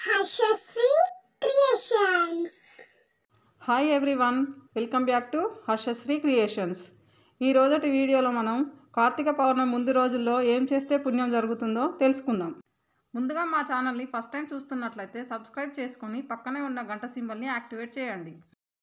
Harshasri creations hi everyone welcome back to Harshasri creations ఈ రోజటి వీడియోలో మనం కార్తీక పౌర్ణమి ముందు రోజుల్లో ఏం చేస్తే పుణ్యం జరుగుతుందో తెలుసుకుందాం ముందుగా మా ఛానల్ని ఫస్ట్ టైం చూస్తున్నట్లయితే సబ్స్క్రైబ్ చేసుకొని పక్కనే ఉన్న గంట సింబల్ని యాక్టివేట్ చేయండి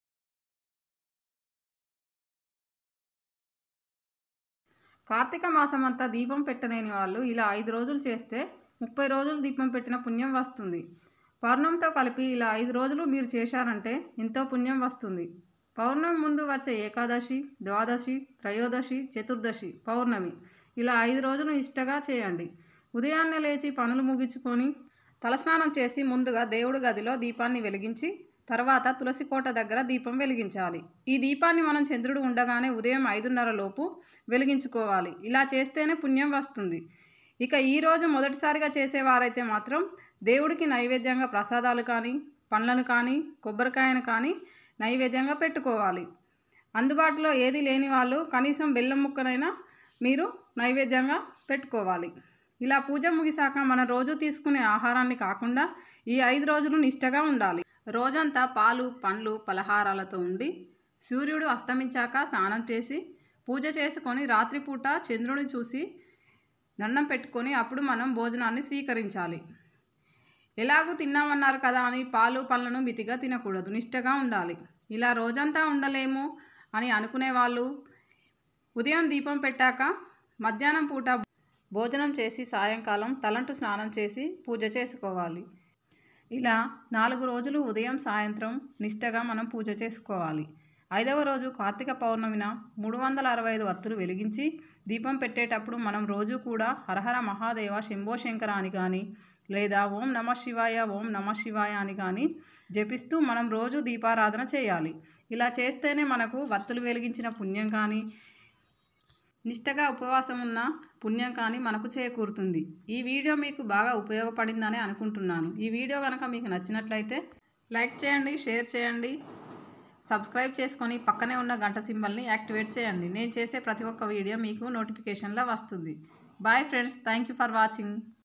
కార్తీక మాసం అంతా దీపం పెట్టలేని వాళ్ళు ఇలా ఐదు రోజులు చేస్తే ముప్పై రోజులు దీపం పెట్టిన పుణ్యం వస్తుంది పౌర్ణమితో కలిపి ఇలా ఐదు రోజులు మీరు చేశారంటే ఎంతో పుణ్యం వస్తుంది పౌర్ణమి ముందు వచ్చే ఏకాదశి ద్వాదశి త్రయోదశి చతుర్దశి పౌర్ణమి ఇలా ఐదు రోజులు ఇష్టగా చేయండి ఉదయాన్నే లేచి పనులు ముగించుకొని తలస్నానం చేసి ముందుగా దేవుడి గదిలో దీపాన్ని వెలిగించి తర్వాత తులసి కోట దగ్గర దీపం వెలిగించాలి ఈ దీపాన్ని మనం చంద్రుడు ఉండగానే ఉదయం ఐదున్నర లోపు వెలిగించుకోవాలి ఇలా చేస్తేనే పుణ్యం వస్తుంది ఇక ఈరోజు మొదటిసారిగా చేసేవారైతే మాత్రం దేవుడికి నైవేద్యంగా ప్రసాదాలు కానీ పండ్లను కానీ కొబ్బరికాయను కానీ నైవేద్యంగా పెట్టుకోవాలి అందుబాటులో ఏది లేని వాళ్ళు కనీసం బెల్లం ముక్కనైనా మీరు నైవేద్యంగా పెట్టుకోవాలి ఇలా పూజ ముగిసాక మనం రోజు తీసుకునే ఆహారాన్ని కాకుండా ఈ ఐదు రోజులు నిష్టగా ఉండాలి రోజంతా పాలు పండ్లు పలహారాలతో ఉండి సూర్యుడు అస్తమించాక స్నానం చేసి పూజ చేసుకొని రాత్రిపూట చంద్రుని చూసి దండం పెట్టుకొని అప్పుడు మనం భోజనాన్ని స్వీకరించాలి ఎలాగూ తిన్నామన్నారు కదా అని పాలు పళ్ళను మితిగా తినకూడదు నిష్టగా ఉండాలి ఇలా రోజంతా ఉండలేము అని అనుకునే వాళ్ళు ఉదయం దీపం పెట్టాక మధ్యాహ్నం పూట భోజనం చేసి సాయంకాలం తలంటు స్నానం చేసి పూజ చేసుకోవాలి ఇలా నాలుగు రోజులు ఉదయం సాయంత్రం నిష్టగా మనం పూజ చేసుకోవాలి ఐదవ రోజు కార్తీక పౌర్ణమిన మూడు వందల అరవై ఐదు వత్తులు వెలిగించి దీపం పెట్టేటప్పుడు మనం రోజు కూడా హరహర మహాదేవ శంభో శంకర అని కానీ లేదా ఓం నమ శివాయ ఓం నమ శివాయ అని కానీ జపిస్తూ మనం రోజు దీపారాధన చేయాలి ఇలా చేస్తేనే మనకు వత్తులు వెలిగించిన పుణ్యం కానీ నిష్టగా ఉపవాసం ఉన్న పుణ్యం కానీ మనకు చేకూరుతుంది ఈ వీడియో మీకు బాగా ఉపయోగపడిందని అనుకుంటున్నాను ఈ వీడియో కనుక మీకు నచ్చినట్లయితే లైక్ చేయండి షేర్ చేయండి సబ్స్క్రైబ్ చేసుకొని పక్కనే ఉన్న గంట సింబల్ని యాక్టివేట్ చేయండి నేను చేసే ప్రతి ఒక్క వీడియో మీకు నోటిఫికేషన్లో వస్తుంది bye friends thank you for watching